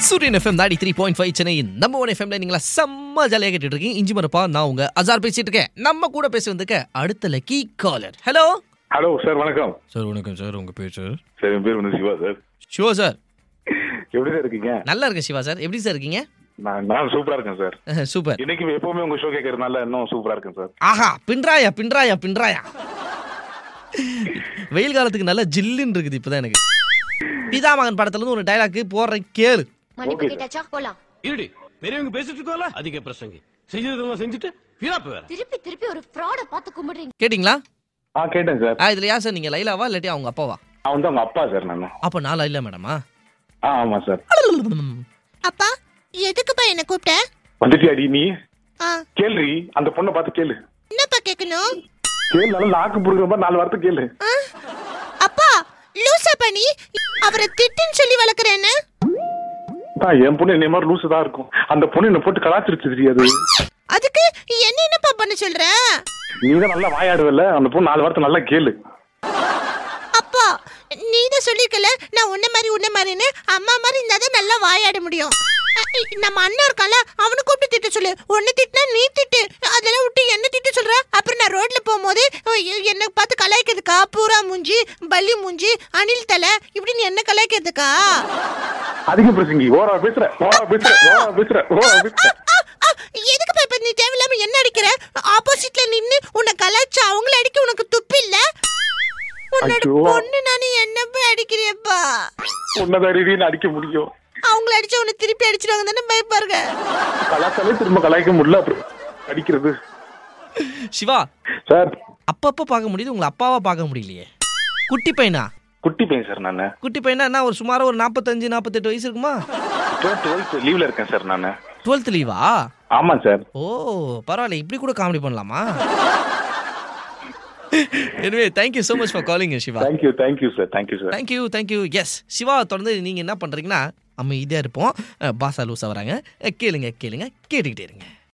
சூரியன் எஃப்எம் நாடி three point five சென்னையின் நம்ம ஒன் எஃப்எம்ல நீங்களா செம்ம ஜாலியாக கேட்டுட்டு இருக்கீங்க இஞ்சி மரப்பா நான் உங்க அசார் பேசிட்டு இருக்கேன் நம்ம கூட பேச வந்திருக்க அடுத்த lucky caller hello hello sir வணக்கம் சார் வணக்கம் சார் உங்க பேர் சார் சார் என் பேர் வந்து சிவா சார் ஷோ சார் எப்படி சார் இருக்கீங்க நல்லா இருக்கேன் சிவா சார் எப்படி சார் இருக்கீங்க நான் நான் சூப்பரா இருக்கேன் சார் சூப்பர் இன்னைக்கு எப்பவுமே உங்க ஷோ கேட்கறதுனால இன்னும் சூப்பரா இருக்கேன் சார் ஆஹா பின்றாயா பின்றாயா பின்றாயா வெயில் காலத்துக்கு நல்லா ஜில்லுன்னு இருக்குது இப்பதான் எனக்கு பிதாமகன் படத்துல இருந்து ஒரு டைலாக் போடுறேன் கேளு மன்னிப்பு கேட்டாச்சா போலாம் இருடி பெரியவங்க பேசிட்டு இருக்கோம்ல அதிக பிரசங்கி செஞ்சதெல்லாம் செஞ்சுட்டு வீணாப்பு வேற திருப்பி திருப்பி ஒரு ஃப்ராட பார்த்து கும்பிடுறீங்க கேட்டிங்களா ஆ கேட்டேன் சார் ஆ இதுல யார் சார் நீங்க லைலாவா இல்லாட்டி அவங்க அப்பாவா நான் வந்து அவங்க அப்பா சார் நான் அப்ப நான் லைலா மேடமா ஆ ஆமா சார் அப்பா எதுக்குப்பா என்ன கூப்பிட்ட வந்துட்டியா அடி நீ ஆ கேள்வி அந்த பொண்ணை பார்த்து கேளு என்னப்பா கேட்கணும் கேளு நல்லா நாக்கு புடுங்கிற மாதிரி நாலு வார்த்தை கேளு ஆ? அப்பா லூசா பண்ணி அவரை திட்டுன்னு சொல்லி வளர்க்குறேன்னு ஆ, என் பொண்ணு என்ன மாதிரி லூசு தான் இருக்கும் அந்த பொண்ணு என்ன போட்டு கலாச்சிருச்சு தெரியாது அதுக்கு என்ன என்னப்பா பண்ண சொல்ற நீ தான் நல்லா வாயாடுவல்ல அந்த பொண்ணு நாலு வார்த்தை நல்லா கேளு அப்பா நீ தான் சொல்லிருக்கல நான் உன்ன மாதிரி உன்ன மாதிரின்னு அம்மா மாதிரி இருந்தா தான் நல்லா வாயாட முடியும் அ, நம்ம அண்ணா இருக்கான்ல அவனை கூப்பிட்டு திட்ட சொல்லு உன்னை திட்டினா நீ திட்டு அதெல்லாம் விட்டு என்ன திட்ட சொல்ற அப்புறம் நான் ரோட்ல போகும்போது எ- என்னை பார்த்து கலாய்க்கிறதுக்கா பூரா மூஞ்சி பல்லி மூஞ்சி அணில் தலை இப்படின்னு என்ன கலாய்க்கிறதுக்கா அதிக பிரசங்கி ஓரா பேசுற ஓரா பேசுற ஓரா பேசுற ஓரா பேசுற ஆ, ஆ, எதுக்குப்பா இப்ப நீ தேவையில்லாம என்ன அடிக்கிற ஆப்போசிட்ல நின்னு உன்னை கலாய்ச்சு அவங்கள அடிக்க உனக்கு துப்பு இல்ல உன்னோட ஐயோ. பொண்ணு நானே என்ன போய் அடிக்கிறியப்பா உன்னதான் அடிக்க முடியும் அவங்கள அடிச்சு உன்னை திருப்பி அடிச்சிடுவாங்க தானே பயப்பாருங்க கலாச்சாலே திரும்ப கலாய்க்க முடியல அப்புறம் அடிக்கிறது சிவா சார் அப்பப்ப பார்க்க முடியுது உங்களை அப்பாவா பார்க்க முடியலையே குட்டி பையனா குட்டி பையன் சார் நான் குட்டி பையனா என்ன ஒரு சுமாரா ஒரு நாற்பத்தஞ்சு நாற்பத்தெட்டு வயசு இருக்குமா டுவெல்த் லீவ்ல இருக்கேன் சார் நான் டுவெல்த் லீவா ஆமா சார் ஓ பரவாயில்ல இப்படி கூட காமெடி பண்ணலாமா எனவே thank you so much for calling Siva thank you thank you sir thank you sir thank you thank you yes Siva தொடர்ந்து நீங்கள் என்ன பண்ணுறீங்கன்னா அமைதியாக இருப்போம் பாசா லூஸாக வராங்க கேளுங்க கேளுங்க கேட்டுக்கிட்டே இருங்க